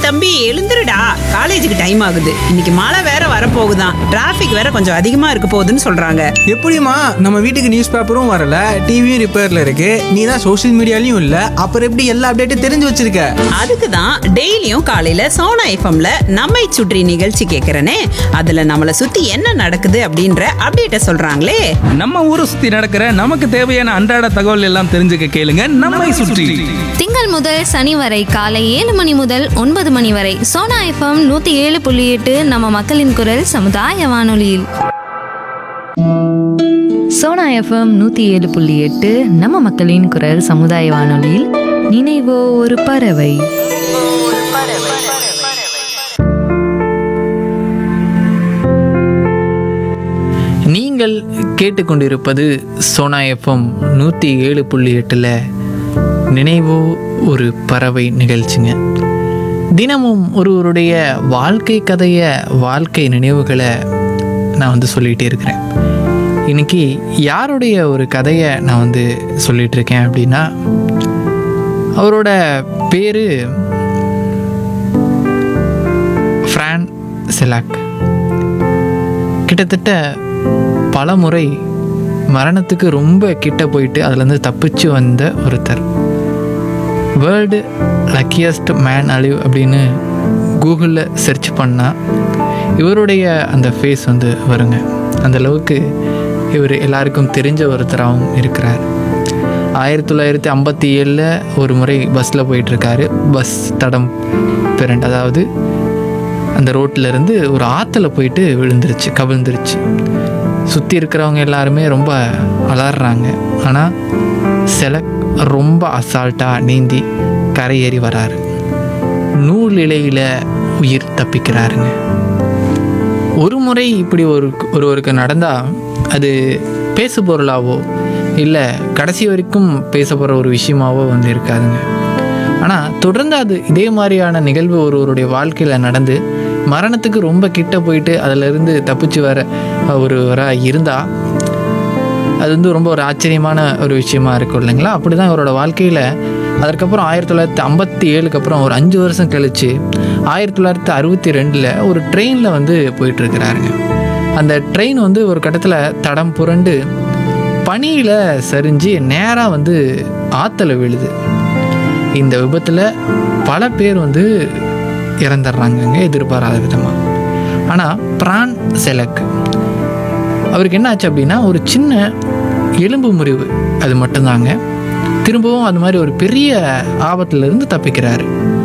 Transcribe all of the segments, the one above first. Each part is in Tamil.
தம்பி எழுந்துருடா காலேஜுக்கு டைம் ஆகுது இன்னைக்கு மழை வேற வரப்போகுதான் டிராஃபிக் வேற கொஞ்சம் அதிகமா இருக்க போகுதுன்னு சொல்றாங்க எப்படிம்மா நம்ம வீட்டுக்கு நியூஸ் பேப்பரும் வரல டிவியும் ரிப்பேர்ல இருக்கு நீ தான் சோஷியல் மீடியாலையும் இல்ல அப்புறம் எப்படி எல்லா அப்டேட்டும் தெரிஞ்சு வச்சிருக்க அதுக்கு தான் டெய்லியும் காலையில சோனா எஃப்எம்ல நம்மை சுற்றி நிகழ்ச்சி கேட்கறனே அதுல நம்மள சுத்தி என்ன நடக்குது அப்படின்ற அப்டேட்ட சொல்றாங்களே நம்ம ஊரை சுத்தி நடக்கிற நமக்கு தேவையான அன்றாட தகவல் எல்லாம் தெரிஞ்சுக்க கேளுங்க நம்மை சுற்றி திங்கள் முதல் சனி வரை காலை ஏழு மணி முதல் ஒன்பது மணி வரை சோனா எஃப்எம் நூத்தி ஏழு புள்ளி எட்டு நம்ம மக்களின் குரல் சமுதாய வானொலியில் சோனா எஃப்எம் நூற்றி ஏழு புள்ளி எட்டு நம்ம மக்களின் குரல் சமுதாய வானொலியில் நினைவோ ஒரு பறவை நீங்கள் கேட்டுக்கொண்டிருப்பது சோனா எஃப்எம் நூற்றி ஏழு புள்ளி எட்டில் நினைவோ ஒரு பறவை நிகழ்ச்சிங்க தினமும் ஒருவருடைய வாழ்க்கை கதையை வாழ்க்கை நினைவுகளை நான் வந்து சொல்லிகிட்டே இருக்கிறேன் இன்னைக்கு யாருடைய ஒரு கதையை நான் வந்து சொல்லிகிட்டு இருக்கேன் அப்படின்னா அவரோட பேர் ஃப்ரான் செலாக் கிட்டத்தட்ட பல முறை மரணத்துக்கு ரொம்ப கிட்ட போயிட்டு அதுலேருந்து தப்பிச்சு வந்த ஒருத்தர் வேர்ல்டு லக்கியஸ்ட் மேன் அலிவ் அப்படின்னு கூகுளில் சர்ச் பண்ணால் இவருடைய அந்த ஃபேஸ் வந்து வருங்க அந்த அளவுக்கு இவர் எல்லாருக்கும் தெரிஞ்ச ஒருத்தராகவும் இருக்கிறார் ஆயிரத்தி தொள்ளாயிரத்தி ஐம்பத்தி ஏழில் ஒரு முறை பஸ்ஸில் போயிட்டுருக்காரு பஸ் தடம் பிறண்டு அதாவது அந்த ரோட்டில் இருந்து ஒரு ஆற்றுல போயிட்டு விழுந்துருச்சு கவிழ்ந்துருச்சு சுற்றி இருக்கிறவங்க எல்லாருமே ரொம்ப அலறாங்க ஆனால் செலக் ரொம்ப அசால்ட்டாக நீந்தி கரையேறி வராரு நூல் இலையில் உயிர் தப்பிக்கிறாருங்க ஒரு முறை இப்படி ஒரு ஒருவருக்கு நடந்தால் அது பேசு பொருளாவோ இல்லை கடைசி வரைக்கும் பேச போகிற ஒரு விஷயமாவோ வந்து இருக்காதுங்க ஆனால் தொடர்ந்து அது இதே மாதிரியான நிகழ்வு ஒருவருடைய வாழ்க்கையில் நடந்து மரணத்துக்கு ரொம்ப கிட்ட போயிட்டு அதிலிருந்து தப்பிச்சு வர ஒருவராக இருந்தால் அது வந்து ரொம்ப ஒரு ஆச்சரியமான ஒரு விஷயமா இருக்கும் இல்லைங்களா அப்படி தான் இவரோட வாழ்க்கையில் அதற்கப்புறம் ஆயிரத்தி தொள்ளாயிரத்தி ஐம்பத்தி ஏழுக்கு அப்புறம் ஒரு அஞ்சு வருஷம் கழித்து ஆயிரத்தி தொள்ளாயிரத்தி அறுபத்தி ரெண்டில் ஒரு ட்ரெயினில் வந்து போயிட்டுருக்கிறாருங்க அந்த ட்ரெயின் வந்து ஒரு கட்டத்தில் தடம் புரண்டு பனியில் சரிஞ்சு நேராக வந்து ஆற்றுல விழுது இந்த விபத்தில் பல பேர் வந்து இறந்துடுறாங்கங்க எதிர்பாராத விதமாக ஆனால் பிரான் செலக் அவருக்கு என்ன ஆச்சு அப்படின்னா ஒரு சின்ன எலும்பு முறிவு அது மட்டும்தாங்க திரும்பவும் அது மாதிரி ஒரு பெரிய ஆபத்திலிருந்து தப்பிக்கிறாரு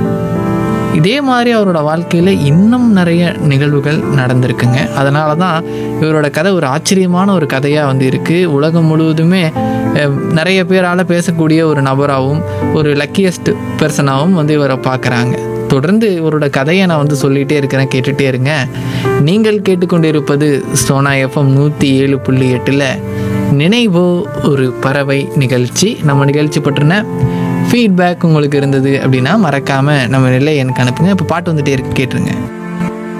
இதே மாதிரி அவரோட வாழ்க்கையில் இன்னும் நிறைய நிகழ்வுகள் நடந்திருக்குங்க அதனால தான் இவரோட கதை ஒரு ஆச்சரியமான ஒரு கதையாக வந்து இருக்குது உலகம் முழுவதுமே அஹ், நிறைய பேரால் பேசக்கூடிய ஒரு நபராகவும் ஒரு லக்கியஸ்ட் பர்சனாகவும் வந்து இவரை பார்க்குறாங்க தொடர்ந்து இவரோட கதையை நான் வந்து சொல்லிகிட்டே இருக்கிறேன் கேட்டுகிட்டே இருங்க நீங்கள் கேட்டுக்கொண்டிருப்பது சோனா எஃப்எம் நூற்றி ஏழு புள்ளி எட்டில் நினைவோ ஒரு பறவை நிகழ்ச்சி நம்ம நிகழ்ச்சி பற்றின ஃபீட்பேக் உங்களுக்கு இருந்தது அப்படின்னா மறக்காமல் நம்ம நிலை எனக்கு அனுப்புங்க இப்போ பாட்டு வந்துட்டே இருக்கு கேட்டுருங்க